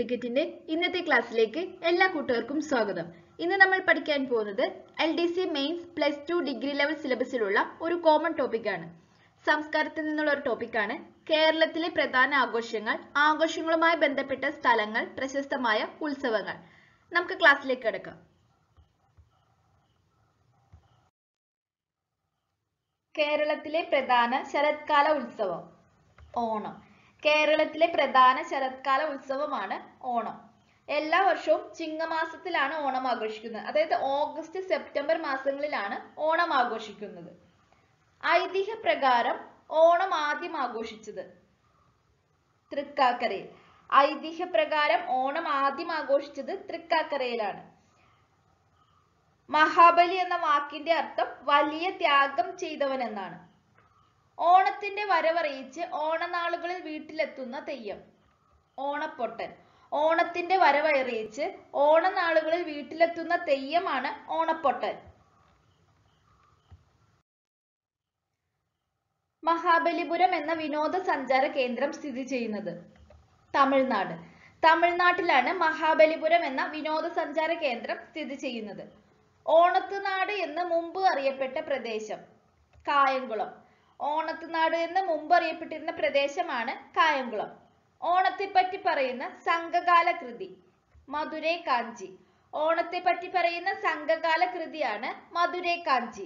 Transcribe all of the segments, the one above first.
ടിക്കറ്റിന്റെ ഇന്നത്തെ ക്ലാസ്സിലേക്ക് എല്ലാ കൂട്ടുകാർക്കും സ്വാഗതം ഇന്ന് നമ്മൾ പഠിക്കാൻ പോകുന്നത് L D C mains plus two degree level സിലബസിലുള്ള ഒരു കോമൺ ടോപ്പിക്കാണ് സംസ്കാരത്തിൽ നിന്നുള്ള ഒരു ടോപ്പിക്കാണ് കേരളത്തിലെ പ്രധാന ആഘോഷങ്ങൾ ആഘോഷങ്ങളുമായി ബന്ധപ്പെട്ട സ്ഥലങ്ങൾ പ്രശസ്തമായ ഉത്സവങ്ങൾ നമുക്ക് ക്ലാസ്സിലേക്ക് കിടക്കാം കേരളത്തിലെ പ്രധാന ശരത്കാല ഉത്സവം ഓണം കേരളത്തിലെ പ്രധാന ശരത്കാല ഉത്സവമാണ് ഓണം എല്ലാ വർഷവും ചിങ്ങമാസത്തിലാണ് ഓണം ആഘോഷിക്കുന്നത് അതായത് ഓഗസ്റ്റ് സെപ്റ്റംബർ മാസങ്ങളിലാണ് ഓണം ആഘോഷിക്കുന്നത് ഐതിഹ്യ പ്രകാരം ഓണം ആദ്യം ആഘോഷിച്ചത് തൃക്കാക്കരയിൽ ഐതിഹ്യ പ്രകാരം ഓണം ആദ്യം ആഘോഷിച്ചത് തൃക്കാക്കരയിലാണ് മഹാബലി എന്ന വാക്കിന്റെ അർത്ഥം വലിയ ത്യാഗം ചെയ്തവൻ എന്നാണ് ഓണത്തിന്റെ വരവറിയിച്ച് ഓണനാളുകളിൽ വീട്ടിലെത്തുന്ന തെയ്യം ഓണപ്പൊട്ടൻ ഓണത്തിന്റെ വരവറിയിച്ച് ഓണനാളുകളിൽ വീട്ടിലെത്തുന്ന തെയ്യമാണ് ഓണപ്പൊട്ടൻ മഹാബലിപുരം എന്ന വിനോദസഞ്ചാര കേന്ദ്രം സ്ഥിതി ചെയ്യുന്നത് തമിഴ്നാട് തമിഴ്നാട്ടിലാണ് മഹാബലിപുരം എന്ന വിനോദസഞ്ചാര കേന്ദ്രം സ്ഥിതി ചെയ്യുന്നത് ഓണത്തുനാട് എന്ന് മുമ്പ് അറിയപ്പെട്ട പ്രദേശം കായംകുളം ഓണത്തുനാട് എന്ന് മുമ്പ് അറിയപ്പെട്ടിരുന്ന പ്രദേശമാണ് കായംകുളം ഓണത്തെപ്പറ്റി പറയുന്ന സംഘകാല കൃതി മധുരൈ കാഞ്ചി ഓണത്തെപ്പറ്റി പറയുന്ന സംഘകാല കൃതിയാണ് മധുരൈ കാഞ്ചി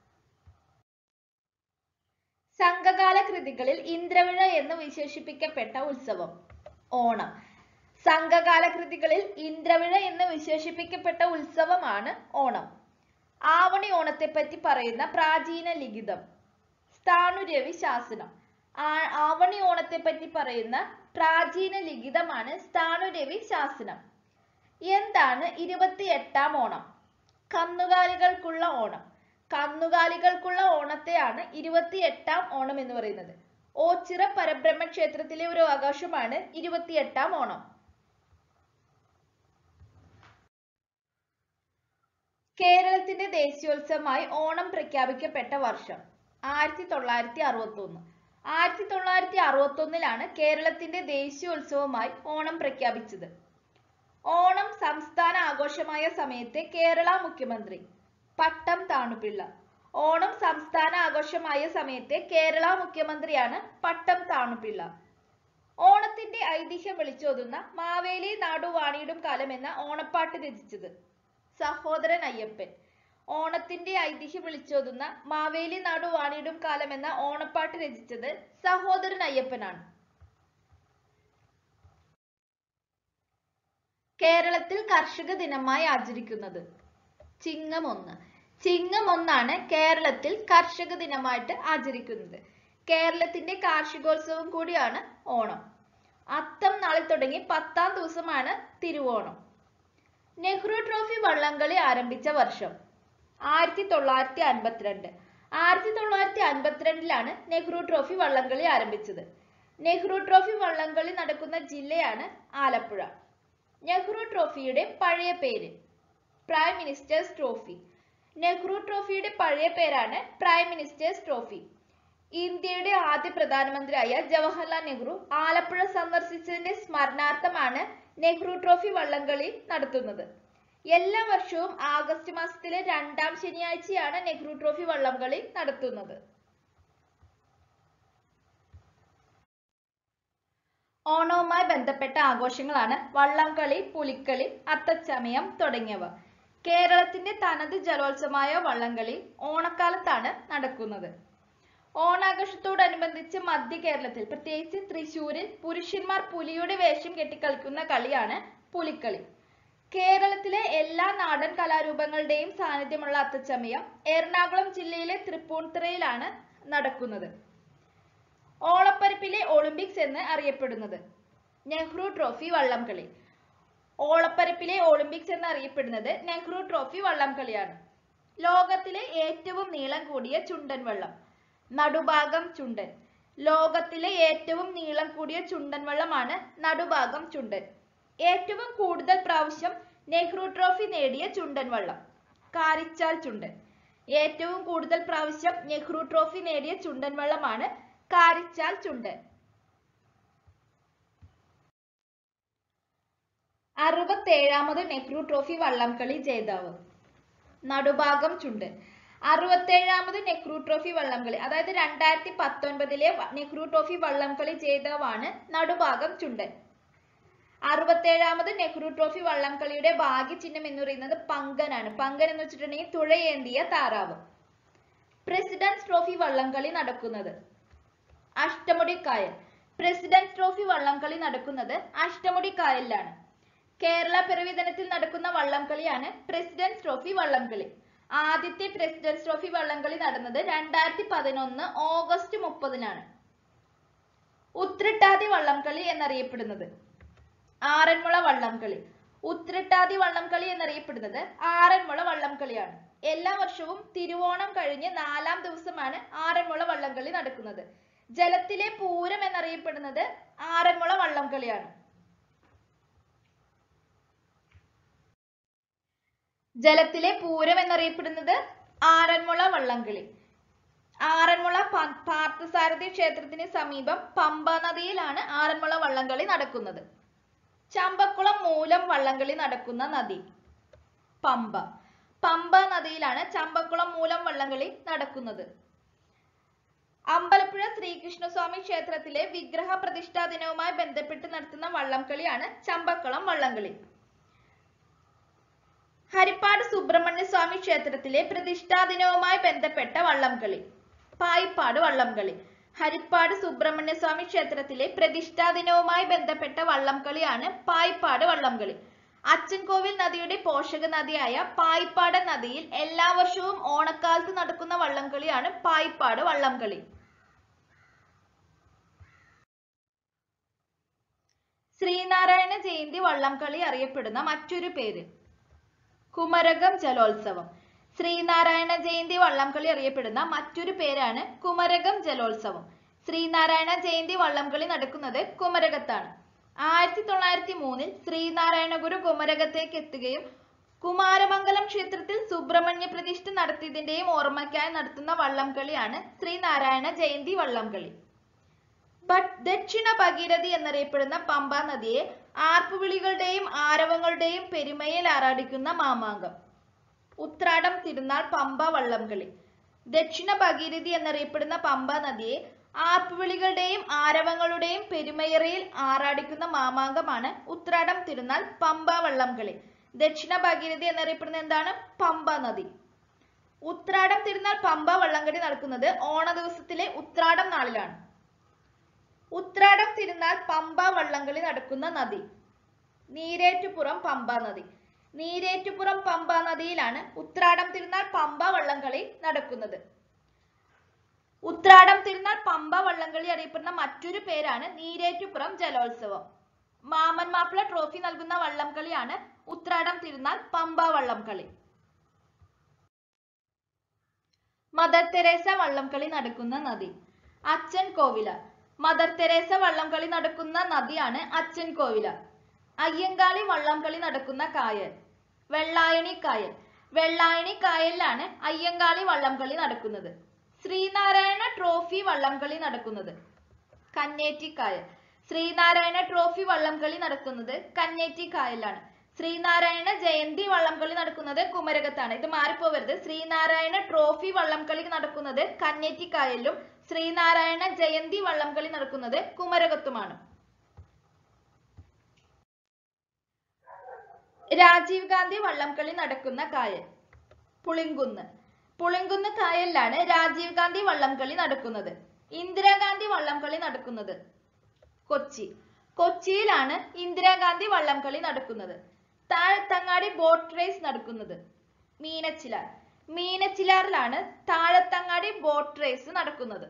സംഘകാല കൃതികളിൽ ഇന്ദ്രവിഴ എന്ന് വിശേഷിപ്പിക്കപ്പെട്ട ഉത്സവം ഓണം സംഘകാല കൃതികളിൽ ഇന്ദ്രവിഴ എന്ന് വിശേഷിപ്പിക്കപ്പെട്ട ഉത്സവമാണ് ഓണം ആവണി ഓണത്തെപ്പറ്റി പറയുന്ന പ്രാചീന ലിഖിതം സ്ഥാണുരവി ശാസനം ആ- ആവണി ഓണത്തെപ്പറ്റി പറയുന്ന പ്രാചീന ലിഖിതമാണ് സ്ഥാണുരവി ശാസനം എന്താണ് ഇരുപത്തി എട്ടാം ഓണം കന്നുകാലികൾക്കുള്ള ഓണം കന്നുകാലികൾക്കുള്ള ഓണത്തെയാണ് ഇരുപത്തി എട്ടാം ഓണം എന്ന് പറയുന്നത് ഓച്ചിറ പരബ്രഹ്മ ക്ഷേത്രത്തിലെ ഒരു ആഘോഷമാണ് ഇരുപത്തി എട്ടാം ഓണം കേരളത്തിന്റെ ദേശീയോത്സവമായി ഓണം പ്രഖ്യാപിക്കപ്പെട്ട വർഷം ആയിരത്തി തൊള്ളായിരത്തി അറുപത്തി ഒന്ന് ആയിരത്തി തൊള്ളായിരത്തി അറുപത്തി ഒന്നിലാണ് കേരളത്തിന്റെ ദേശീയോത്സവമായി ഓണം പ്രഖ്യാപിച്ചത് ഓണം സംസ്ഥാന ആഘോഷമായ സമയത്തെ കേരള മുഖ്യമന്ത്രി പട്ടം താണുപിള്ള ഓണം സംസ്ഥാന ആഘോഷമായ സമയത്തെ കേരള മുഖ്യമന്ത്രിയാണ് പട്ടം താണുപിള്ള ഓണത്തിന്റെ ഐതിഹ്യം വിളിച്ചോതുന്ന മാവേലി നാടുവാണിയിടും കാലം എന്ന ഓണപ്പാട്ട് രചിച്ചത് സഹോദരൻ അയ്യപ്പൻ ഓണത്തിന്റെ ഐതിഹ്യം വിളിച്ചോതുന്ന മാവേലി നാടു വാണിയിടും കാലം എന്ന ഓണപ്പാട്ട് രചിച്ചത് സഹോദരൻ അയ്യപ്പനാണ് കേരളത്തിൽ കർഷക ദിനമായി ആചരിക്കുന്നത് ചിങ്ങം ഒന്ന് ചിങ്ങം ഒന്നാണ് കേരളത്തിൽ കർഷക ദിനമായിട്ട് ആചരിക്കുന്നത് കേരളത്തിന്റെ കാർഷികോത്സവം കൂടിയാണ് ഓണം അത്തം നാളിൽ തുടങ്ങി പത്താം ദിവസമാണ് തിരുവോണം നെഹ്റു ട്രോഫി വള്ളംകളി ആരംഭിച്ച വർഷം ആയിരത്തി തൊള്ളായിരത്തി അൻപത്തിരണ്ട് ആയിരത്തി തൊള്ളായിരത്തി അൻപത്തിരണ്ടിലാണ് നെഹ്റു ട്രോഫി വള്ളംകളി ആരംഭിച്ചത് നെഹ്റു ട്രോഫി വള്ളംകളി നടക്കുന്ന ജില്ലയാണ് ആലപ്പുഴ നെഹ്റു ട്രോഫിയുടെ പഴയ പേര് പ്രൈം മിനിസ്റ്റേഴ്സ് ട്രോഫി നെഹ്റു ട്രോഫിയുടെ പഴയ പേരാണ് പ്രൈം മിനിസ്റ്റേഴ്സ് ട്രോഫി ഇന്ത്യയുടെ ആദ്യ പ്രധാനമന്ത്രിയായ ജവഹർലാൽ നെഹ്റു ആലപ്പുഴ സന്ദർശിച്ചതിന്റെ സ്മരണാർത്ഥമാണ് നെഹ്റു ട്രോഫി വള്ളംകളി നടത്തുന്നത് എല്ലാ വർഷവും ആഗസ്റ്റ് മാസത്തിലെ രണ്ടാം ശനിയാഴ്ചയാണ് നെഹ്റു ട്രോഫി വള്ളംകളി നടത്തുന്നത് ഓണവുമായി ബന്ധപ്പെട്ട ആഘോഷങ്ങളാണ് വള്ളംകളി പുലിക്കളി അത്തച്ചമയം തുടങ്ങിയവ കേരളത്തിന്റെ തനത് ജലോത്സവമായ വള്ളംകളി ഓണക്കാലത്താണ് നടക്കുന്നത് ഓണാഘോഷത്തോടനുബന്ധിച്ച് മധ്യ കേരളത്തിൽ പ്രത്യേകിച്ച് തൃശൂരിൽ പുരുഷന്മാർ പുലിയുടെ വേഷം കെട്ടിക്കളിക്കുന്ന കളിയാണ് പുലിക്കളി കേരളത്തിലെ എല്ലാ നാടൻ കലാരൂപങ്ങളുടെയും സാന്നിധ്യമുള്ള അത്തച്ചമയം എറണാകുളം ജില്ലയിലെ തൃപ്പൂണിത്തുറയിലാണ് നടക്കുന്നത് ഓളപ്പരപ്പിലെ ഒളിമ്പിക്സ് എന്ന് അറിയപ്പെടുന്നത് നെഹ്റു ട്രോഫി വള്ളംകളി ഓളപ്പരപ്പിലെ ഒളിമ്പിക്സ് എന്ന് അറിയപ്പെടുന്നത് നെഹ്റു ട്രോഫി വള്ളംകളിയാണ് ലോകത്തിലെ ഏറ്റവും നീളം കൂടിയ ചുണ്ടൻ വള്ളം നടുഭാഗം ചുണ്ടൻ ലോകത്തിലെ ഏറ്റവും നീളം കൂടിയ ചുണ്ടൻ വള്ളമാണ് നടുഭാഗം ചുണ്ടൻ ഏറ്റവും കൂടുതൽ പ്രാവശ്യം നെഹ്റു ട്രോഫി നേടിയ ചുണ്ടൻ വള്ളം കാരിച്ചാൽ ചുണ്ടൻ ഏറ്റവും കൂടുതൽ പ്രാവശ്യം നെഹ്റു ട്രോഫി നേടിയ ചുണ്ടൻ വള്ളമാണ് കാരിച്ചാൽ ചുണ്ടൻ അറുപത്തേഴാമത് നെഹ്റു ട്രോഫി വള്ളംകളി ജേതാവ് നടുഭാഗം ചുണ്ട് അറുപത്തേഴാമത് നെഹ്റു ട്രോഫി വള്ളംകളി അതായത് രണ്ടായിരത്തി പത്തൊൻപതിലെ നെഹ്റു ട്രോഫി വള്ളംകളി ജേതാവാണ് നടുഭാഗം ചുണ്ടൻ അറുപത്തേഴാമത് നെഹ്റു ട്രോഫി വള്ളംകളിയുടെ ഭാഗ്യചിഹ്നം എന്ന് പറയുന്നത് പങ്കനാണ് പങ്കൻ എന്ന് വെച്ചിട്ടുണ്ടെങ്കിൽ തുഴയേന്തിയ താറാവ് പ്രസിഡന്റ്സ് ട്രോഫി വള്ളംകളി നടക്കുന്നത് അഷ്ടമുടി കായൽ പ്രസിഡന്റ്സ് ട്രോഫി വള്ളംകളി നടക്കുന്നത് അഷ്ടമുടി കായലിലാണ് കേരള പിറവി ദിനത്തിൽ നടക്കുന്ന വള്ളംകളിയാണ് പ്രസിഡന്റ്സ് ട്രോഫി വള്ളംകളി ആദ്യത്തെ പ്രസിഡന്റ്സ് ട്രോഫി വള്ളംകളി നടന്നത് രണ്ടായിരത്തി പതിനൊന്ന് ഓഗസ്റ്റ് മുപ്പതിനാണ് ഉത്രട്ടാതി വള്ളംകളി എന്നറിയപ്പെടുന്നത് ആറന്മുള വള്ളംകളി ഉത്രട്ടാതി വള്ളംകളി എന്നറിയപ്പെടുന്നത് ആറന്മുള വള്ളംകളിയാണ് എല്ലാ വർഷവും തിരുവോണം കഴിഞ്ഞ് നാലാം ദിവസമാണ് ആറന്മുള വള്ളംകളി നടക്കുന്നത് ജലത്തിലെ പൂരം എന്നറിയപ്പെടുന്നത് ആറന്മുള വള്ളംകളിയാണ് ജലത്തിലെ പൂരം എന്നറിയപ്പെടുന്നത് ആറന്മുള വള്ളംകളി ആറന്മുള പ- പാർത്ഥസാരഥി ക്ഷേത്രത്തിന് സമീപം പമ്പ നദിയിലാണ് ആറന്മുള വള്ളംകളി നടക്കുന്നത് ചമ്പക്കുളം മൂലം വള്ളംകളി നടക്കുന്ന നദി പമ്പ പമ്പ നദിയിലാണ് ചമ്പക്കുളം മൂലം വള്ളംകളി നടക്കുന്നത് അമ്പലപ്പുഴ ശ്രീകൃഷ്ണസ്വാമി ക്ഷേത്രത്തിലെ വിഗ്രഹ പ്രതിഷ്ഠാ ദിനവുമായി ബന്ധപ്പെട്ട് നടത്തുന്ന വള്ളംകളിയാണ് ചമ്പക്കുളം വള്ളംകളി ഹരിപ്പാട് സുബ്രഹ്മണ്യ സ്വാമി ക്ഷേത്രത്തിലെ പ്രതിഷ്ഠാ ദിനവുമായി ബന്ധപ്പെട്ട വള്ളംകളി പായിപ്പാട് വള്ളംകളി ഹരിപ്പാട് സുബ്രഹ്മണ്യ സ്വാമി ക്ഷേത്രത്തിലെ പ്രതിഷ്ഠാ ദിനവുമായി ബന്ധപ്പെട്ട വള്ളംകളിയാണ് പായിപ്പാട് വള്ളംകളി അച്ചൻകോവിൽ നദിയുടെ പോഷക നദിയായ പായിപ്പാട് നദിയിൽ എല്ലാ വർഷവും ഓണക്കാലത്ത് നടക്കുന്ന വള്ളംകളിയാണ് പായിപ്പാട് വള്ളംകളി ശ്രീനാരായണ ജയന്തി വള്ളംകളി അറിയപ്പെടുന്ന മറ്റൊരു പേര് കുമരകം ജലോത്സവം ശ്രീനാരായണ ജയന്തി വള്ളംകളി അറിയപ്പെടുന്ന മറ്റൊരു പേരാണ് കുമരകം ജലോത്സവം ശ്രീനാരായണ ജയന്തി വള്ളംകളി നടക്കുന്നത് കുമരകത്താണ് ആയിരത്തി തൊള്ളായിരത്തി മൂന്നിൽ ശ്രീനാരായണ ഗുരു കുമരകത്തേക്ക് എത്തുകയും കുമാരമംഗലം ക്ഷേത്രത്തിൽ സുബ്രഹ്മണ്യ പ്രതിഷ്ഠ നടത്തിയതിന്റെയും ഓർമ്മയ്ക്കായി നടത്തുന്ന വള്ളംകളിയാണ് ശ്രീനാരായണ ജയന്തി വള്ളംകളി ബട്ട് ദക്ഷിണ ഭഗീരഥി എന്നറിയപ്പെടുന്ന പമ്പ നദിയെ ആർപ്പുവിളികളുടെയും ആരവങ്ങളുടെയും പെരുമയിൽ ആറാടിക്കുന്ന മാമാങ്കം ഉത്രാടം തിരുനാൾ പമ്പ വള്ളംകളി ദക്ഷിണ ഭഗീരഥി എന്നറിയപ്പെടുന്ന പമ്പ നദിയെ ആർപ്പുവിളികളുടെയും ആരവങ്ങളുടെയും പെരുമയറയിൽ ആറാടിക്കുന്ന മാമാങ്കമാണ് ഉത്രാടം തിരുനാൾ പമ്പ വള്ളംകളി ദക്ഷിണ ഭഗീരഥി എന്നറിയപ്പെടുന്ന എന്താണ് പമ്പ നദി ഉത്രാടം തിരുനാൾ പമ്പ വള്ളംകളി നടക്കുന്നത് ഓണ ദിവസത്തിലെ ഉത്രാടം നാളിലാണ് ഉത്രാടം തിരുനാൾ പമ്പ വള്ളംകളി നടക്കുന്ന നദി നീരേറ്റുപുറം പമ്പ നദി നീരേറ്റുപുറം പമ്പ നദിയിലാണ് ഉത്രാടം തിരുനാൾ പമ്പ വള്ളംകളി നടക്കുന്നത് ഉത്രാടം തിരുനാൾ പമ്പ വള്ളംകളി അറിയപ്പെടുന്ന മറ്റൊരു പേരാണ് നീരേറ്റുപുറം ജലോത്സവം മാമൻ മാപ്പിള ട്രോഫി നൽകുന്ന വള്ളംകളിയാണ് ഉത്രാടം തിരുനാൾ പമ്പ വള്ളംകളി മദർ തെരേസ വള്ളംകളി നടക്കുന്ന നദി അച്ഛൻ കോവില മദർ തെരേസ വള്ളംകളി നടക്കുന്ന നദിയാണ് അച്ഛൻ കോവില അയ്യങ്കാളി വള്ളംകളി നടക്കുന്ന കായൽ വെള്ളായണി കായൽ വെള്ളായണി കായലിലാണ് അയ്യങ്കാളി വള്ളംകളി നടക്കുന്നത് ശ്രീനാരായണ ട്രോഫി വള്ളംകളി നടക്കുന്നത് കന്നേറ്റിക്കായൽ ശ്രീനാരായണ ട്രോഫി വള്ളംകളി നടക്കുന്നത് കന്നേറ്റിക്കായലിലാണ് ശ്രീനാരായണ ജയന്തി വള്ളംകളി നടക്കുന്നത് കുമരകത്താണ് ഇത് മാറിപ്പോവരുത് ശ്രീനാരായണ ട്രോഫി വള്ളംകളി നടക്കുന്നത് കന്നേറ്റിക്കായലിലും ശ്രീനാരായണ ജയന്തി വള്ളംകളി നടക്കുന്നത് കുമരകത്തുമാണ് രാജീവ് ഗാന്ധി വള്ളംകളി നടക്കുന്ന കായൽ പുളിങ്കുന്ന് പുളിങ്കുന്ന് കായലിലാണ് രാജീവ് ഗാന്ധി വള്ളംകളി നടക്കുന്നത് ഇന്ദിരാഗാന്ധി വള്ളംകളി നടക്കുന്നത് കൊച്ചി കൊച്ചിയിലാണ് ഇന്ദിരാഗാന്ധി വള്ളംകളി നടക്കുന്നത് താഴത്തങ്ങാടി ബോട്ട് റേസ് നടക്കുന്നത് മീനച്ചിലാർ മീനച്ചിലാറിലാണ് താഴത്തങ്ങാടി ബോട്ട് റേസ് നടക്കുന്നത്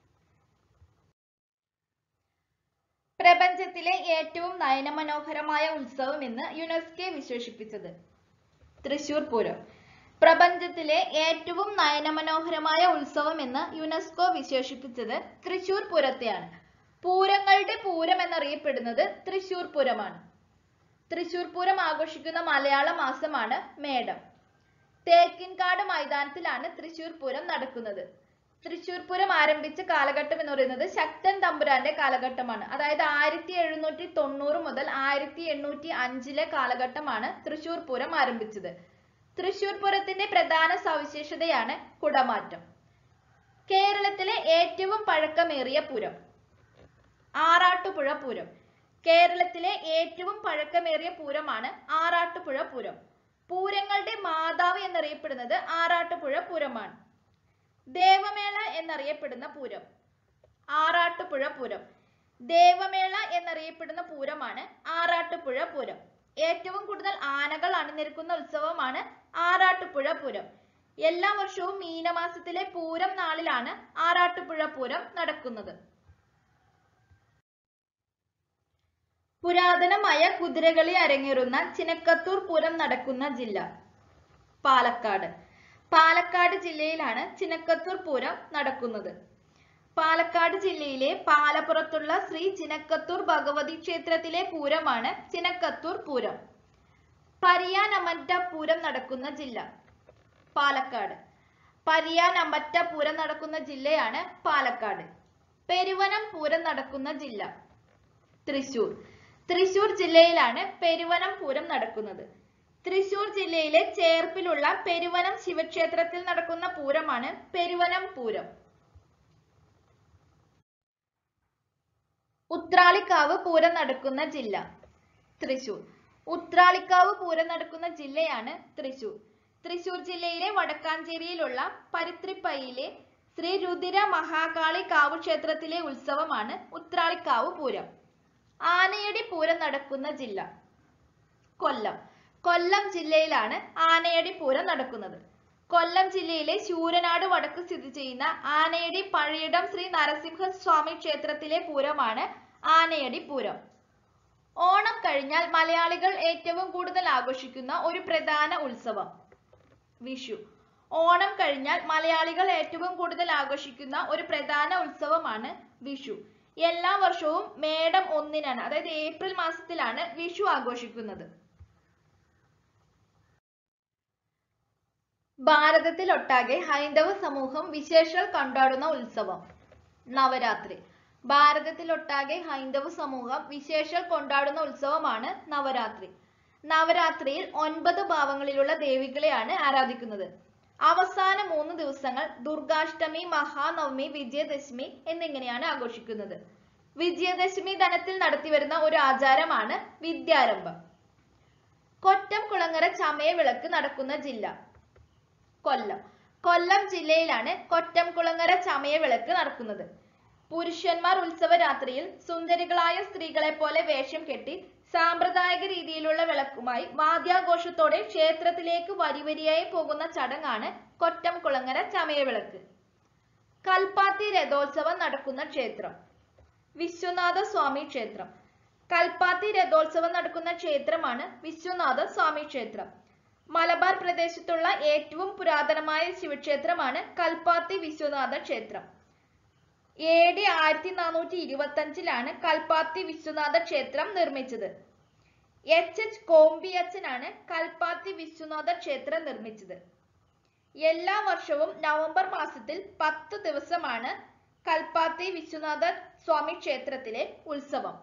പ്രപഞ്ചത്തിലെ ഏറ്റവും നയനമനോഹരമായ ഉത്സവം എന്ന് യുനെസ്കോ വിശേഷിപ്പിച്ചത് തൃശൂർ പൂരം പ്രപഞ്ചത്തിലെ ഏറ്റവും നയനമനോഹരമായ ഉത്സവം എന്ന് യുനെസ്കോ വിശേഷിപ്പിച്ചത് തൃശൂർ പൂരത്തെയാണ് പൂരങ്ങളുടെ പൂരം എന്നറിയപ്പെടുന്നത് തൃശൂർ പൂരമാണ് തൃശൂർ പൂരം ആഘോഷിക്കുന്ന മലയാള മാസമാണ് മേടം തേക്കിൻകാട് മൈതാനത്തിലാണ് തൃശൂർ പൂരം നടക്കുന്നത് തൃശൂർ പൂരം ആരംഭിച്ച കാലഘട്ടം എന്ന് പറയുന്നത് ശക്തൻ തമ്പുരാന്റെ കാലഘട്ടമാണ് അതായത് ആയിരത്തി എഴുന്നൂറ്റി തൊണ്ണൂറ് മുതൽ ആയിരത്തി എണ്ണൂറ്റി അഞ്ചിലെ കാലഘട്ടമാണ് തൃശൂർ പൂരം ആരംഭിച്ചത് തൃശൂർ പൂരത്തിന്റെ പ്രധാന സവിശേഷതയാണ് കുടമാറ്റം കേരളത്തിലെ ഏറ്റവും പഴക്കമേറിയ പൂരം ആറാട്ടുപുഴ പൂരം കേരളത്തിലെ ഏറ്റവും പഴക്കമേറിയ പൂരമാണ് ആറാട്ടുപുഴ പൂരം പൂരങ്ങളുടെ മാതാവ് എന്നറിയപ്പെടുന്നത് ആറാട്ടുപുഴ പൂരമാണ് ദേവമേള എന്നറിയപ്പെടുന്ന പൂരം ആറാട്ടുപുഴ പൂരം ദേവമേള എന്നറിയപ്പെടുന്ന പൂരമാണ് ആറാട്ടുപുഴ പൂരം ഏറ്റവും കൂടുതൽ ആനകൾ അണിനിരക്കുന്ന ഉത്സവമാണ് ആറാട്ടുപുഴ പൂരം എല്ലാ വർഷവും മീനമാസത്തിലെ പൂരം നാളിലാണ് ആറാട്ടുപുഴ പൂരം നടക്കുന്നത് പുരാതനമായ കുതിരകളി അരങ്ങേറുന്ന ചിനക്കത്തൂർ പൂരം നടക്കുന്ന ജില്ല പാലക്കാട് പാലക്കാട് ജില്ലയിലാണ് ചിനക്കത്തൂർ പൂരം നടക്കുന്നത് പാലക്കാട് ജില്ലയിലെ പാലപ്പുറത്തുള്ള ശ്രീ ചിനക്കത്തൂർ ഭഗവതി ക്ഷേത്രത്തിലെ പൂരമാണ് ചിനക്കത്തൂർ പൂരം പരിയാനമറ്റ പൂരം നടക്കുന്ന ജില്ല പാലക്കാട് പരിയാനമറ്റ പൂരം നടക്കുന്ന ജില്ലയാണ് പാലക്കാട് പെരുവനം പൂരം നടക്കുന്ന ജില്ല തൃശൂർ തൃശൂർ ജില്ലയിലാണ് പെരുവനം പൂരം നടക്കുന്നത് തൃശൂർ ജില്ലയിലെ ചേർപ്പിലുള്ള പെരുവനം ശിവക്ഷേത്രത്തിൽ നടക്കുന്ന പൂരമാണ് പെരുവനം പൂരം ഉത്രാളിക്കാവ് പൂരം നടക്കുന്ന ജില്ല തൃശൂർ ഉത്രാളിക്കാവ് പൂരം നടക്കുന്ന ജില്ലയാണ് തൃശൂർ തൃശൂർ ജില്ലയിലെ വടക്കാഞ്ചേരിയിലുള്ള പരുത്രിപ്പയിലെ ശ്രീ രുതിര മഹാകാളി കാവ് ക്ഷേത്രത്തിലെ ഉത്സവമാണ് ഉത്രാളിക്കാവ് പൂരം ആനയടി പൂരം നടക്കുന്ന ജില്ല കൊല്ലം കൊല്ലം ജില്ലയിലാണ് ആനയടി പൂരം നടക്കുന്നത് കൊല്ലം ജില്ലയിലെ ശൂരനാട് വടക്ക് സ്ഥിതി ചെയ്യുന്ന ആനയടി പഴയിടം ശ്രീ നരസിംഹ സ്വാമി ക്ഷേത്രത്തിലെ പൂരമാണ് ആനയടി പൂരം ഓണം കഴിഞ്ഞാൽ മലയാളികൾ ഏറ്റവും കൂടുതൽ ആഘോഷിക്കുന്ന ഒരു പ്രധാന ഉത്സവം വിഷു ഓണം കഴിഞ്ഞാൽ മലയാളികൾ ഏറ്റവും കൂടുതൽ ആഘോഷിക്കുന്ന ഒരു പ്രധാന ഉത്സവമാണ് വിഷു എല്ലാ വർഷവും മേടം ഒന്നിനാണ് അതായത് ഏപ്രിൽ മാസത്തിലാണ് വിഷു ആഘോഷിക്കുന്നത് ഭാരതത്തിലൊട്ടാകെ ഹൈന്ദവ സമൂഹം വിശേഷാൽ കൊണ്ടാടുന്ന ഉത്സവം നവരാത്രി ഭാരതത്തിലൊട്ടാകെ ഹൈന്ദവ സമൂഹം വിശേഷാൽ കൊണ്ടാടുന്ന ഉത്സവമാണ് നവരാത്രി നവരാത്രിയിൽ ഒൻപത് ഭാവങ്ങളിലുള്ള ദേവികളെയാണ് ആരാധിക്കുന്നത് അവസാന മൂന്ന് ദിവസങ്ങൾ ദുർഗാഷ്ടമി മഹാനവമി വിജയദശമി എന്നിങ്ങനെയാണ് ആഘോഷിക്കുന്നത് വിജയദശമി ധനത്തിൽ നടത്തിവരുന്ന ഒരു ആചാരമാണ് വിദ്യാരംഭം കൊറ്റം കുളങ്ങര ചമയവിളക്ക് നടക്കുന്ന ജില്ല കൊല്ലം കൊല്ലം ജില്ലയിലാണ് കൊറ്റംകുളങ്ങര ചമയവിളക്ക് നടക്കുന്നത് പുരുഷന്മാർ ഉത്സവ രാത്രിയിൽ സുന്ദരികളായ സ്ത്രീകളെ പോലെ വേഷം കെട്ടി സാമ്പ്രദായിക രീതിയിലുള്ള വിളക്കുമായി വാദ്യാഘോഷത്തോടെ ക്ഷേത്രത്തിലേക്ക് വരിവരിയായി പോകുന്ന ചടങ്ങാണ് കൊറ്റംകുളങ്ങര ചമയവിളക്ക് കൽപ്പാത്തി രഥോത്സവം നടക്കുന്ന ക്ഷേത്രം വിശ്വനാഥ സ്വാമി ക്ഷേത്രം കൽപ്പാത്തി രഥോത്സവം നടക്കുന്ന ക്ഷേത്രമാണ് വിശ്വനാഥ സ്വാമി ക്ഷേത്രം മലബാർ പ്രദേശത്തുള്ള ഏറ്റവും പുരാതനമായ ശിവക്ഷേത്രമാണ് കൽപ്പാത്തി വിശ്വനാഥ ക്ഷേത്രം എ ഡി ആയിരത്തി നാനൂറ്റി ഇരുപത്തി അഞ്ചിലാണ് കൽപ്പാത്തി വിശ്വനാഥ ക്ഷേത്രം നിർമ്മിച്ചത് എച്ച് എച്ച് കോമ്പിയച്ചനാണ് കൽപ്പാത്തി വിശ്വനാഥ ക്ഷേത്രം നിർമ്മിച്ചത് എല്ലാ വർഷവും നവംബർ മാസത്തിൽ പത്ത് ദിവസമാണ് കൽപ്പാത്തി വിശ്വനാഥ സ്വാമി ക്ഷേത്രത്തിലെ ഉത്സവം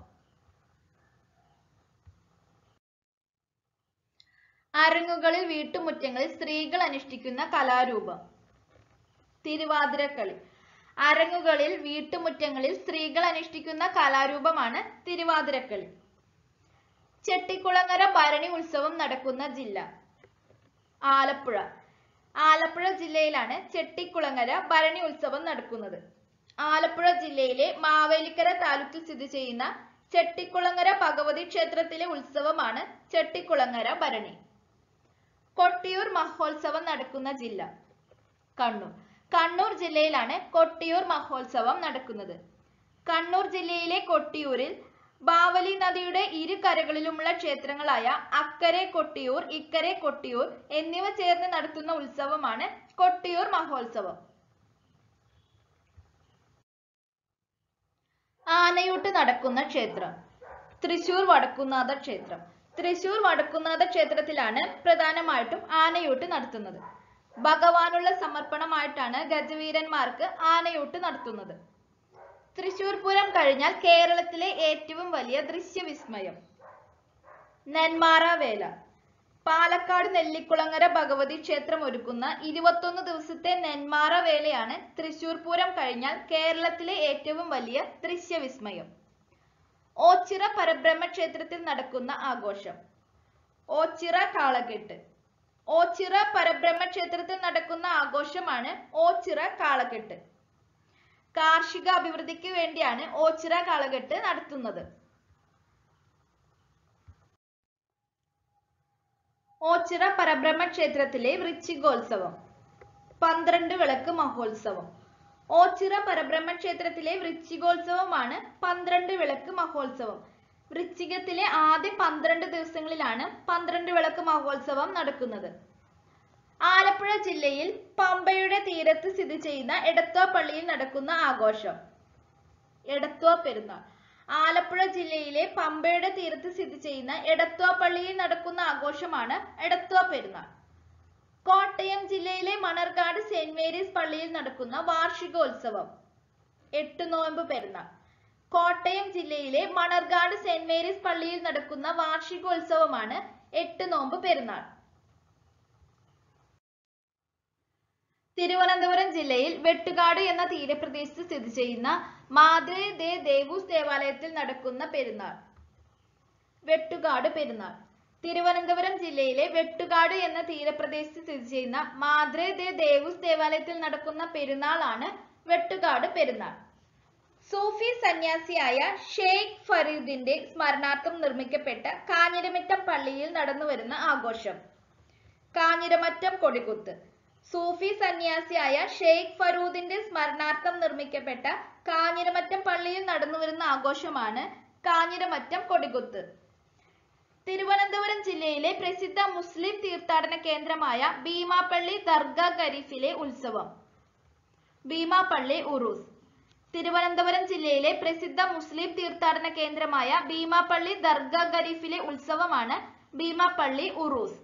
അരങ്ങുകളിൽ വീട്ടുമുറ്റങ്ങളിൽ സ്ത്രീകൾ അനുഷ്ഠിക്കുന്ന കലാരൂപം തിരുവാതിരക്കളി അരങ്ങുകളിൽ വീട്ടുമുറ്റങ്ങളിൽ സ്ത്രീകൾ അനുഷ്ഠിക്കുന്ന കലാരൂപമാണ് തിരുവാതിരക്കളി ചെട്ടിക്കുളങ്ങര ഭരണി ഉത്സവം നടക്കുന്ന ജില്ല ആലപ്പുഴ ആലപ്പുഴ ജില്ലയിലാണ് ചെട്ടിക്കുളങ്ങര ഭരണി ഉത്സവം നടക്കുന്നത് ആലപ്പുഴ ജില്ലയിലെ മാവേലിക്കര താലൂക്കിൽ സ്ഥിതി ചെയ്യുന്ന ചെട്ടിക്കുളങ്ങര ഭഗവതി ക്ഷേത്രത്തിലെ ഉത്സവമാണ് ചെട്ടിക്കുളങ്ങര ഭരണി കൊട്ടിയൂർ മഹോത്സവം നടക്കുന്ന ജില്ല കണ്ണൂർ കണ്ണൂർ ജില്ലയിലാണ് കൊട്ടിയൂർ മഹോത്സവം നടക്കുന്നത് കണ്ണൂർ ജില്ലയിലെ കൊട്ടിയൂരിൽ ബാവലി നദിയുടെ ഇരു കരകളിലുമുള്ള ക്ഷേത്രങ്ങളായ അക്കരെ കൊട്ടിയൂർ ഇക്കരെ കൊട്ടിയൂർ എന്നിവ ചേർന്ന് നടത്തുന്ന ഉത്സവമാണ് കൊട്ടിയൂർ മഹോത്സവം ആനയൂട്ട് നടക്കുന്ന ക്ഷേത്രം തൃശൂർ വടക്കുന്നാഥ ക്ഷേത്രം തൃശൂർ വടക്കുന്നാഥ ക്ഷേത്രത്തിലാണ് പ്രധാനമായിട്ടും ആനയൂട്ട് നടത്തുന്നത് ഭഗവാനുള്ള സമർപ്പണമായിട്ടാണ് ഗജവീരന്മാർക്ക് ആനയൂട്ട് നടത്തുന്നത് തൃശൂർ പൂരം കഴിഞ്ഞാൽ കേരളത്തിലെ ഏറ്റവും വലിയ ദൃശ്യവിസ്മയം നെന്മാറ വേല പാലക്കാട് നെല്ലിക്കുളങ്ങര ഭഗവതി ക്ഷേത്രം ഒരുക്കുന്ന ഇരുപത്തൊന്ന് ദിവസത്തെ നെന്മാറ വേലയാണ് തൃശൂർ പൂരം കഴിഞ്ഞാൽ കേരളത്തിലെ ഏറ്റവും വലിയ ദൃശ്യവിസ്മയം ഓച്ചിറ പരബ്രഹ്മ ക്ഷേത്രത്തിൽ നടക്കുന്ന ആഘോഷം ഓച്ചിറ കാളകെട്ട് ഓച്ചിറ പരബ്രഹ്മ ക്ഷേത്രത്തിൽ നടക്കുന്ന ആഘോഷമാണ് ഓച്ചിറ കാളകെട്ട് കാർഷിക അഭിവൃദ്ധിക്ക് വേണ്ടിയാണ് ഓച്ചിറ കാളകെട്ട് നടത്തുന്നത് ഓച്ചിറ പരബ്രഹ്മ ക്ഷേത്രത്തിലെ വൃശ്ചികോത്സവം പന്ത്രണ്ട് വിളക്ക് മഹോത്സവം ഓച്ചിറ പരബ്രഹ്മ ക്ഷേത്രത്തിലെ വൃശ്ചികോത്സവമാണ് പന്ത്രണ്ട് വിളക്ക് മഹോത്സവം വൃശ്ചികത്തിലെ ആദ്യ പന്ത്രണ്ട് ദിവസങ്ങളിലാണ് പന്ത്രണ്ട് വിളക്ക് മഹോത്സവം നടക്കുന്നത് ആലപ്പുഴ ജില്ലയിൽ പമ്പയുടെ തീരത്ത് സ്ഥിതി ചെയ്യുന്ന എടത്വ പള്ളിയിൽ നടക്കുന്ന ആഘോഷം എടത്വ പെരുന്നാൾ ആലപ്പുഴ ജില്ലയിലെ പമ്പയുടെ തീരത്ത് സ്ഥിതി ചെയ്യുന്ന എടത്വ പള്ളിയിൽ നടക്കുന്ന ആഘോഷമാണ് എടത്വ പെരുന്നാൾ കോട്ടയം ജില്ലയിലെ മണർകാട് സെന്റ് മേരീസ് പള്ളിയിൽ നടക്കുന്ന വാർഷികോത്സവം എട്ട് നോയമ്പ് പെരുന്നാൾ കോട്ടയം ജില്ലയിലെ മണർകാട് സെന്റ് മേരീസ് പള്ളിയിൽ നടക്കുന്ന വാർഷികോത്സവമാണ് എട്ട് നോമ്പ് പെരുന്നാൾ തിരുവനന്തപുരം ജില്ലയിൽ വെട്ടുകാട് എന്ന തീരപ്രദേശത്ത് സ്ഥിതി ചെയ്യുന്ന മാതൃ ദേ ദേവൂസ് ദേവാലയത്തിൽ നടക്കുന്ന പെരുന്നാൾ വെട്ടുകാട് പെരുന്നാൾ തിരുവനന്തപുരം ജില്ലയിലെ വെട്ടുകാട് എന്ന തീരപ്രദേശത്ത് സ്ഥിതി ചെയ്യുന്ന മാതൃ ദേ ദേവൂസ് ദേവാലയത്തിൽ നടക്കുന്ന പെരുന്നാളാണ് വെട്ടുകാട് പെരുന്നാൾ സൂഫി സന്യാസിയായ ഷെയ്ഖ് ഫരീദിന്റെ സ്മരണാർത്ഥം നിർമ്മിക്കപ്പെട്ട കാഞ്ഞിരമറ്റം പള്ളിയിൽ നടന്നുവരുന്ന ആഘോഷം കാഞ്ഞിരമറ്റം കൊടികുത്ത് സൂഫി സന്യാസിയായ ഷെയ്ഖ് ഫറൂദിന്റെ സ്മരണാർത്ഥം നിർമ്മിക്കപ്പെട്ട കാഞ്ഞിരമറ്റം പള്ളിയിൽ നടന്നുവരുന്ന ആഘോഷമാണ് കാഞ്ഞിരമറ്റം കൊടികുത്ത് തിരുവനന്തപുരം ജില്ലയിലെ പ്രസിദ്ധ മുസ്ലിം തീർത്ഥാടന കേന്ദ്രമായ ഭീമാപ്പള്ളി ദർഗ ഖരീഫിലെ ഉത്സവം ഭീമാപ്പള്ളി ഉറൂസ് തിരുവനന്തപുരം ജില്ലയിലെ പ്രസിദ്ധ മുസ്ലിം തീർത്ഥാടന കേന്ദ്രമായ ഭീമാപ്പള്ളി ദർഗ ഖരീഫിലെ ഉത്സവമാണ് ഭീമാപ്പള്ളി ഉറൂസ്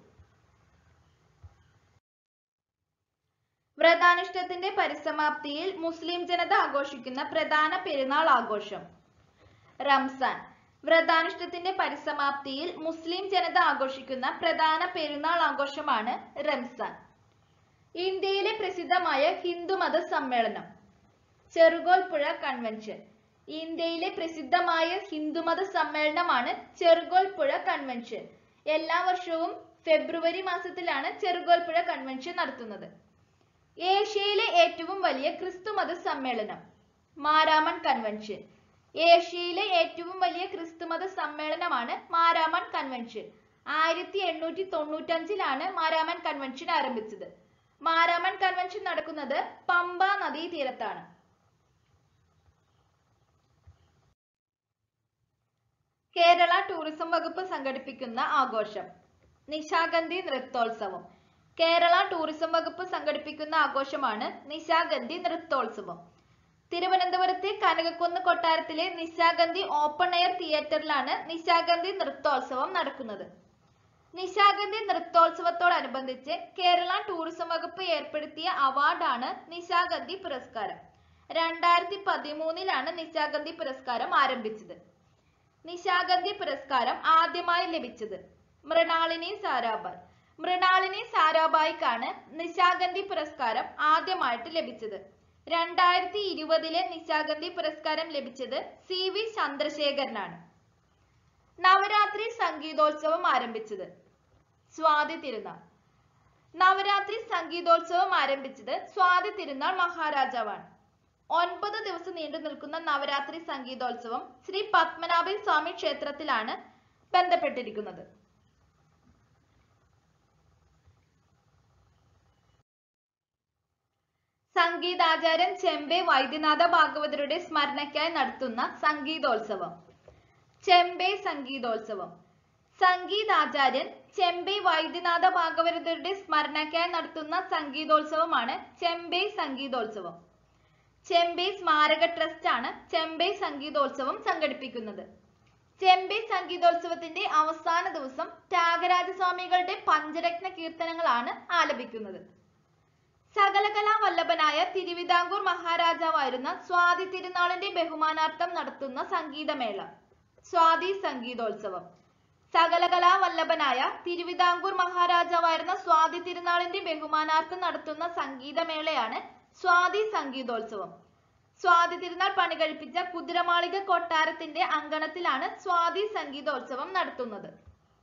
വ്രതാനുഷ്ഠത്തിന്റെ പരിസമാപ്തിയിൽ മുസ്ലിം ജനത ആഘോഷിക്കുന്ന പ്രധാന പെരുന്നാൾ ആഘോഷം റംസാൻ വ്രതാനുഷ്ഠത്തിന്റെ പരിസമാപ്തിയിൽ മുസ്ലിം ജനത ആഘോഷിക്കുന്ന പ്രധാന പെരുന്നാൾ ആഘോഷമാണ് റംസാൻ ഇന്ത്യയിലെ പ്രസിദ്ധമായ ഹിന്ദുമത സമ്മേളനം ചെറുകോൽപ്പുഴ കൺവെൻഷൻ ഇന്ത്യയിലെ പ്രസിദ്ധമായ ഹിന്ദുമത സമ്മേളനമാണ് ചെറുകോൽപ്പുഴ കൺവെൻഷൻ എല്ലാ വർഷവും ഫെബ്രുവരി മാസത്തിലാണ് ചെറുകോൽപ്പുഴ കൺവെൻഷൻ നടത്തുന്നത് ഏഷ്യയിലെ ഏറ്റവും വലിയ ക്രിസ്തുമത സമ്മേളനം മാരാമൺ കൺവെൻഷൻ ഏഷ്യയിലെ ഏറ്റവും വലിയ ക്രിസ്തുമത സമ്മേളനമാണ് മാരാമൺ കൺവെൻഷൻ ആയിരത്തി എണ്ണൂറ്റി തൊണ്ണൂറ്റഞ്ചിലാണ് മാരാമൺ കൺവെൻഷൻ ആരംഭിച്ചത് മാരാമൺ കൺവെൻഷൻ നടക്കുന്നത് പമ്പ നദീ തീരത്താണ് കേരള ടൂറിസം വകുപ്പ് സംഘടിപ്പിക്കുന്ന ആഘോഷം നിശാഗന്ധി നൃത്തോത്സവം കേരള ടൂറിസം വകുപ്പ് സംഘടിപ്പിക്കുന്ന ആഘോഷമാണ് നിശാഗന്ധി നൃത്തോത്സവം തിരുവനന്തപുരത്തെ കനകക്കുന്ന് കൊട്ടാരത്തിലെ നിശാഗന്ധി ഓപ്പൺ എയർ തിയേറ്ററിലാണ് നിശാഗന്ധി നൃത്തോത്സവം നടക്കുന്നത് നിശാഗന്ധി നൃത്തോത്സവത്തോടനുബന്ധിച്ച് കേരള ടൂറിസം വകുപ്പ് ഏർപ്പെടുത്തിയ അവാർഡാണ് നിശാഗന്ധി പുരസ്കാരം രണ്ടായിരത്തി പതിമൂന്നിലാണ് നിശാഗന്ധി പുരസ്കാരം ആരംഭിച്ചത് നിശാഗന്ധി പുരസ്കാരം ആദ്യമായി ലഭിച്ചത് മൃണാളിനി സാരാഭായ് മൃണാളിനി സാരാഭായ്ക്കാണ് നിശാഗന്ധി പുരസ്കാരം ആദ്യമായിട്ട് ലഭിച്ചത് രണ്ടായിരത്തി ഇരുപതിലെ നിശാഗന്ധി പുരസ്കാരം ലഭിച്ചത് സി വി ചന്ദ്രശേഖരനാണ് നവരാത്രി സംഗീതോത്സവം ആരംഭിച്ചത് സ്വാതി തിരുനാൾ നവരാത്രി സംഗീതോത്സവം ആരംഭിച്ചത് സ്വാതി തിരുനാൾ മഹാരാജാവാണ് ഒൻപത് ദിവസം നീണ്ടു നിൽക്കുന്ന നവരാത്രി സംഗീതോത്സവം ശ്രീ പത്മനാഭ സ്വാമി ക്ഷേത്രത്തിലാണ് ബന്ധപ്പെട്ടിരിക്കുന്നത് സംഗീതാചാര്യൻ ചെമ്പെ വൈദ്യനാഥ ഭാഗവതരുടെ സ്മരണയ്ക്കായി നടത്തുന്ന സംഗീതോത്സവം ചെമ്പെ സംഗീതോത്സവം സംഗീതാചാര്യൻ ചെമ്പെ വൈദ്യനാഥ ഭാഗവതരുടെ സ്മരണയ്ക്കായി നടത്തുന്ന സംഗീതോത്സവമാണ് ചെമ്പെ സംഗീതോത്സവം ചെമ്പൈ സ്മാരക ട്രസ്റ്റ് ആണ് ചെമ്പൈ സംഗീതോത്സവം സംഘടിപ്പിക്കുന്നത് ചെമ്പൈ സംഗീതോത്സവത്തിന്റെ അവസാന ദിവസം ത്യാഗരാജസ്വാമികളുടെ പഞ്ചരത്ന കീർത്തനങ്ങളാണ് ആലപിക്കുന്നത് സകലകലാ വല്ലഭനായ തിരുവിതാംകൂർ മഹാരാജാവായിരുന്ന സ്വാതി തിരുനാളിന്റെ ബഹുമാനാർത്ഥം നടത്തുന്ന സംഗീതമേള സ്വാതി സംഗീതോത്സവം സകലകലാ വല്ലഭനായ തിരുവിതാംകൂർ മഹാരാജാവായിരുന്ന സ്വാതി തിരുനാളിന്റെ ബഹുമാനാർത്ഥം നടത്തുന്ന സംഗീതമേളയാണ് സ്വാതി സംഗീതോത്സവം സ്വാതി തിരുനാൾ പണി കഴിപ്പിച്ച കുതിരമാളിക കൊട്ടാരത്തിന്റെ അങ്കണത്തിലാണ് സ്വാതി സംഗീതോത്സവം നടത്തുന്നത്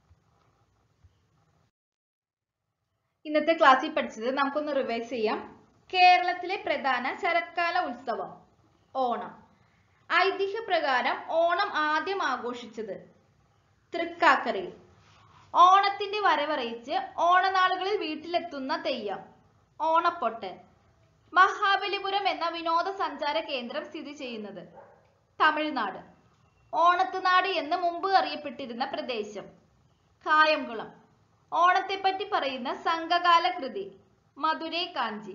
ഇന്നത്തെ ക്ലാസ്സിൽ പഠിച്ചത് നമുക്കൊന്ന് റിവൈസ് ചെയ്യാം കേരളത്തിലെ പ്രധാന ശരത്കാല ഉത്സവം ഓണം ഐതിഹ്യപ്രകാരം ഓണം ആദ്യം ആഘോഷിച്ചത് തൃക്കാക്കരയിൽ ഓണത്തിന്റെ വരവറിയിച്ച് ഓണനാളുകളിൽ വീട്ടിലെത്തുന്ന തെയ്യം ഓണപ്പൊട്ടൻ മഹാബലിപുരം എന്ന വിനോദസഞ്ചാര കേന്ദ്രം സ്ഥിതി ചെയ്യുന്നത് തമിഴ്നാട് ഓണത്തുനാട് എന്ന് മുമ്പ് അറിയപ്പെട്ടിരുന്ന പ്രദേശം കായംകുളം ഓണത്തെപ്പറ്റി പറയുന്ന സംഘകാല കൃതി മധുരൈ കാഞ്ചി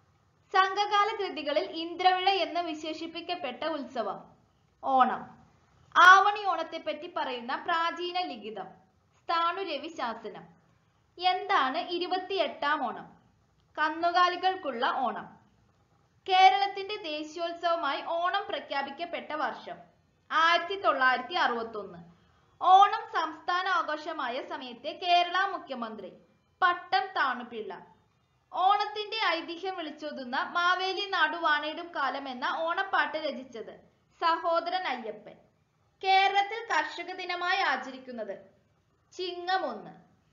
സംഘകാല കൃതികളിൽ ഇന്ദ്രവിഴ എന്ന് വിശേഷിപ്പിക്കപ്പെട്ട ഉത്സവം ഓണം ആവണി ഓണത്തെപ്പറ്റി പറയുന്ന പ്രാചീന ലിഖിതം സ്ഥാണുരവി ശാസനം എന്താണ് ഇരുപത്തിയെട്ടാം ഓണം കന്നുകാലികൾക്കുള്ള ഓണം കേരളത്തിന്റെ ദേശീയോത്സവമായി ഓണം പ്രഖ്യാപിക്കപ്പെട്ട വർഷം ആയിരത്തി തൊള്ളായിരത്തി അറുപത്തി ഒന്ന് ഓണം സംസ്ഥാന ആഘോഷമായ സമയത്തെ കേരള മുഖ്യമന്ത്രി പട്ടം താണുപിള്ള ഓണത്തിന്റെ ഐതിഹ്യം വിളിച്ചോതുന്ന മാവേലി നാടു വാണയിടും കാലം എന്ന ഓണപ്പാട്ട് രചിച്ചത് സഹോദരൻ അയ്യപ്പൻ കേരളത്തിൽ കർഷക ദിനമായി ആചരിക്കുന്നത് ചിങ്ങം ഒന്ന്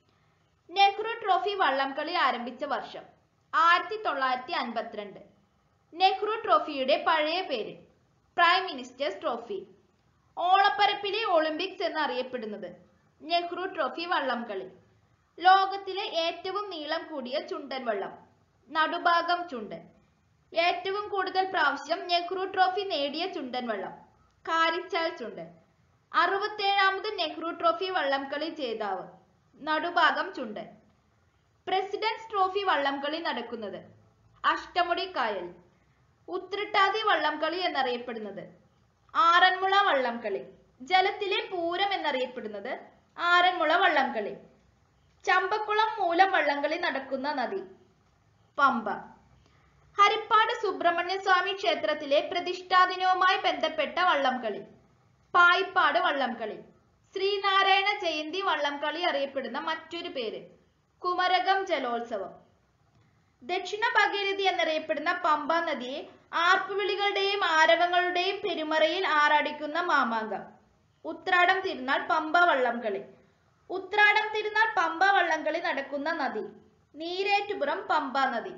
നെഹ്റു ട്രോഫി വള്ളംകളി ആരംഭിച്ച വർഷം ആയിരത്തി തൊള്ളായിരത്തി അൻപത്തിരണ്ട് നെഹ്റു ട്രോഫിയുടെ പഴയ പേര് പ്രൈം മിനിസ്റ്റേഴ്സ് ട്രോഫി ഓളപ്പരപ്പിലെ ഒളിമ്പിക്സ് എന്നറിയപ്പെടുന്നത് നെഹ്റു ട്രോഫി വള്ളംകളി ലോകത്തിലെ ഏറ്റവും നീളം കൂടിയ ചുണ്ടൻ വള്ളം നടുഭാഗം ചുണ്ടൻ ഏറ്റവും കൂടുതൽ പ്രാവശ്യം നെഹ്റു ട്രോഫി നേടിയ ചുണ്ടൻ വള്ളം കാരിച്ചാൽ ചുണ്ടൻ അറുപത്തേഴാമത് നെഹ്റു ട്രോഫി വള്ളംകളി ജേതാവ് നടുഭാഗം ചുണ്ടൻ പ്രസിഡന്റ്സ് ട്രോഫി വള്ളംകളി നടക്കുന്നത് അഷ്ടമുടി കായൽ ഉത്രട്ടാതി വള്ളംകളി എന്നറിയപ്പെടുന്നത് ആറന്മുള വള്ളംകളി ജലത്തിലെ പൂരം എന്നറിയപ്പെടുന്നത് ആറന്മുള വള്ളംകളി ചമ്പക്കുളം മൂലം വള്ളംകളി നടക്കുന്ന നദി പമ്പ ഹരിപ്പാട് സുബ്രഹ്മണ്യ സ്വാമി ക്ഷേത്രത്തിലെ പ്രതിഷ്ഠാദിനവുമായി ബന്ധപ്പെട്ട വള്ളംകളി പായിപ്പാട് വള്ളംകളി ശ്രീനാരായണ ജയന്തി വള്ളംകളി അറിയപ്പെടുന്ന മറ്റൊരു പേര് കുമരകം ജലോത്സവം ദക്ഷിണ ഭഗീരഥി എന്നറിയപ്പെടുന്ന പമ്പ നദിയെ ആർപ്പുവിളികളുടെയും ആരവങ്ങളുടെയും പെരുമറയിൽ ആറാടിക്കുന്ന മാമാങ്കം ഉത്രാടം തിരുനാൾ പമ്പ വള്ളംകളി ഉത്രാടം തിരുനാൾ പമ്പ വള്ളംകളി നടക്കുന്ന നദി നീരേറ്റുപുറം പമ്പ നദി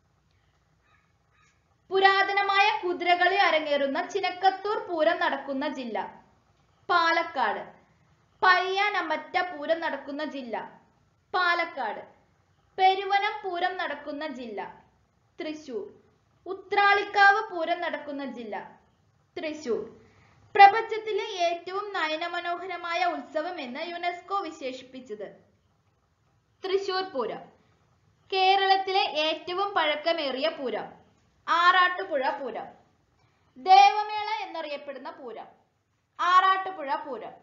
പുരാതനമായ കുതിരകളി അരങ്ങേറുന്ന ചിനക്കത്തൂർ പൂരം നടക്കുന്ന ജില്ല പാലക്കാട് പയ്യാനമറ്റ പൂരം നടക്കുന്ന ജില്ല പാലക്കാട് പെരുവനം പൂരം നടക്കുന്ന ജില്ല തൃശൂർ ഉത്രാളിക്കാവ് പൂരം നടക്കുന്ന ജില്ല തൃശൂർ പ്രപഞ്ചത്തിലെ ഏറ്റവും നയനമനോഹരമായ ഉത്സവം എന്ന് യുനെസ്കോ വിശേഷിപ്പിച്ചത് തൃശൂർ പൂരം കേരളത്തിലെ ഏറ്റവും പഴക്കമേറിയ പൂരം ആറാട്ടുപുഴ പൂരം ദേവമേള എന്നറിയപ്പെടുന്ന പൂരം ആറാട്ടുപുഴ പൂരം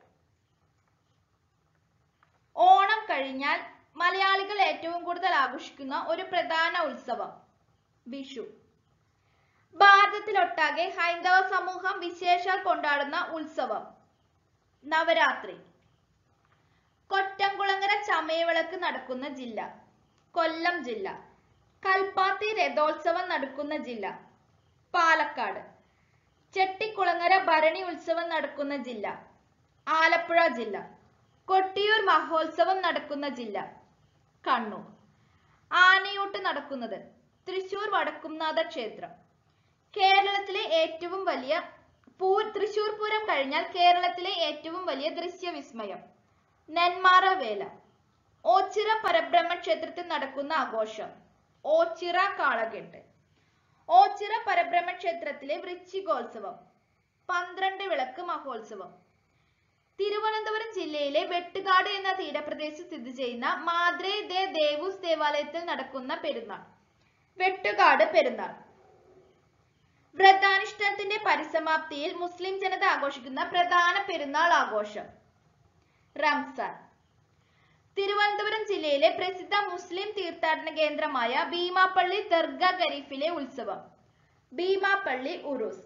ഓണം കഴിഞ്ഞാൽ മലയാളികൾ ഏറ്റവും കൂടുതൽ ആഘോഷിക്കുന്ന ഒരു പ്രധാന ഉത്സവം വിഷു ഭാരതത്തിലൊട്ടാകെ ഹൈന്ദവ സമൂഹം വിശേഷാൽ കൊണ്ടാടുന്ന ഉത്സവം നവരാത്രി കൊറ്റംകുളങ്ങര ചമയവിളക്ക് നടക്കുന്ന ജില്ല കൊല്ലം ജില്ല കൽപ്പാത്തി രഥോത്സവം നടക്കുന്ന ജില്ല പാലക്കാട് ചെട്ടിക്കുളങ്ങര ഭരണി ഉത്സവം നടക്കുന്ന ജില്ല ആലപ്പുഴ ജില്ല കൊട്ടിയൂർ മഹോത്സവം നടക്കുന്ന ജില്ല കണ്ണൂർ ആനയൂട്ട് നടക്കുന്നത് തൃശൂർ വടക്കുംനാഥ ക്ഷേത്രം കേരളത്തിലെ ഏറ്റവും വലിയ പൂ തൃശൂർ പൂരം കഴിഞ്ഞാൽ കേരളത്തിലെ ഏറ്റവും വലിയ ദൃശ്യവിസ്മയം നെന്മാറ വേല ഓച്ചിറ പരബ്രഹ്മ ക്ഷേത്രത്തിൽ നടക്കുന്ന ആഘോഷം ഓച്ചിറ കാളകെട്ട് ഓച്ചിറ പരബ്രഹ്മ ക്ഷേത്രത്തിലെ വൃശ്ചികോത്സവം പന്ത്രണ്ട് വിളക്ക് മഹോത്സവം തിരുവനന്തപുരം ജില്ലയിലെ വെട്ടുകാട് എന്ന തീരപ്രദേശത്ത് സ്ഥിതി ചെയ്യുന്ന മാദ്രേ ദേ ദേവൂസ് ദേവാലയത്തിൽ നടക്കുന്ന പെരുന്നാൾ വെട്ടുകാട് പെരുന്നാൾ വ്രതാനുഷ്ഠാനത്തിന്റെ പരിസമാപ്തിയിൽ മുസ്ലിം ജനത ആഘോഷിക്കുന്ന പ്രധാന പെരുന്നാൾ ആഘോഷം റംസാൻ തിരുവനന്തപുരം ജില്ലയിലെ പ്രസിദ്ധ മുസ്ലിം തീർത്ഥാടന കേന്ദ്രമായ ഭീമാപ്പള്ളി ദർഗ ഖരീഫിലെ ഉത്സവം ഭീമാപ്പള്ളി ഉറൂസ്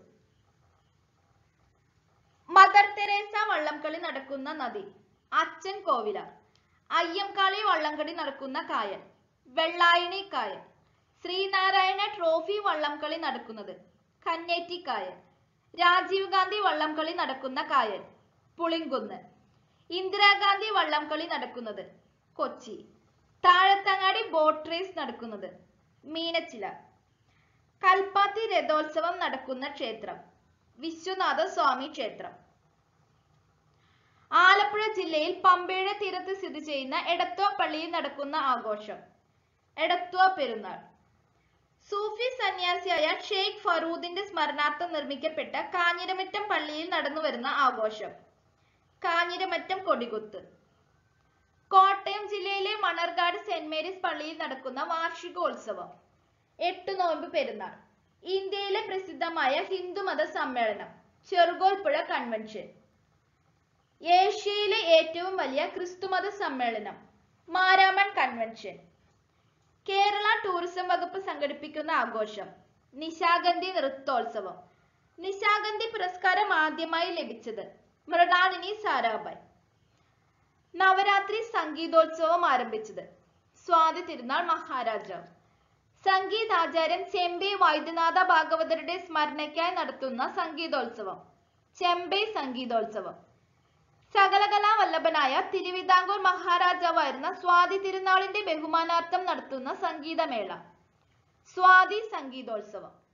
മദർ തെരേസ വള്ളംകളി നടക്കുന്ന നദി അച്ഛൻ കോവിലാർ അയ്യംകാളി വള്ളംകളി നടക്കുന്ന കായൽ വെള്ളായണി കായൽ ശ്രീനാരായണ ട്രോഫി വള്ളംകളി നടക്കുന്നത് കന്നേറ്റി കായൽ രാജീവ് ഗാന്ധി വള്ളംകളി നടക്കുന്ന കായൽ പുളിങ്കുന്ന് ഇന്ദിരാഗാന്ധി വള്ളംകളി നടക്കുന്നത് കൊച്ചി താഴത്തങ്ങാടി ബോട്ട് റേസ് നടക്കുന്നത് മീനച്ചില കൽപ്പാത്തി രഥോത്സവം നടക്കുന്ന ക്ഷേത്രം വിശ്വനാഥ സ്വാമി ക്ഷേത്രം ആലപ്പുഴ ജില്ലയിൽ പമ്പയുടെ തീരത്ത് സ്ഥിതി ചെയ്യുന്ന എടത്വ പള്ളിയിൽ നടക്കുന്ന ആഘോഷം എടത്വ പെരുന്നാൾ സൂഫി സന്യാസിയായ ഷെയ്ഖ് ഫറൂദിന്റെ സ്മരണാർത്ഥം നിർമ്മിക്കപ്പെട്ട കാഞ്ഞിരമറ്റം പള്ളിയിൽ നടന്നുവരുന്ന ആഘോഷം കാഞ്ഞിരമറ്റം കൊടികുത്ത് കോട്ടയം ജില്ലയിലെ മണർകാട് സെന്റ് മേരീസ് പള്ളിയിൽ നടക്കുന്ന വാർഷികോത്സവം എട്ടു നോമ്പ് പെരുന്നാൾ ഇന്ത്യയിലെ പ്രസിദ്ധമായ ഹിന്ദുമത സമ്മേളനം ചെറുകോൽപ്പുഴ കൺവെൻഷൻ ഏഷ്യയിലെ ഏറ്റവും വലിയ ക്രിസ്തുമത സമ്മേളനം മാരാമൺ കൺവെൻഷൻ കേരള ടൂറിസം വകുപ്പ് സംഘടിപ്പിക്കുന്ന ആഘോഷം നിശാഗന്ധി നൃത്തോത്സവം നിശാഗന്ധി പുരസ്കാരം ആദ്യമായി ലഭിച്ചത് മൃണാളിനി സാരാഭായ് നവരാത്രി സംഗീതോത്സവം ആരംഭിച്ചത് സ്വാതി തിരുനാൾ മഹാരാജാവ് സംഗീതാചാര്യൻ ചെമ്പൈ വൈദ്യനാഥ ഭാഗവതരുടെ സ്മരണയ്ക്കായി നടത്തുന്ന സംഗീതോത്സവം ചെമ്പൈ സംഗീതോത്സവം സകലകലാ വല്ലഭനായ തിരുവിതാംകൂർ മഹാരാജാവായിരുന്ന സ്വാതി തിരുനാളിന്റെ ബഹുമാനാർത്ഥം നടത്തുന്ന സംഗീതമേള സ്വാതി സംഗീതോത്സവം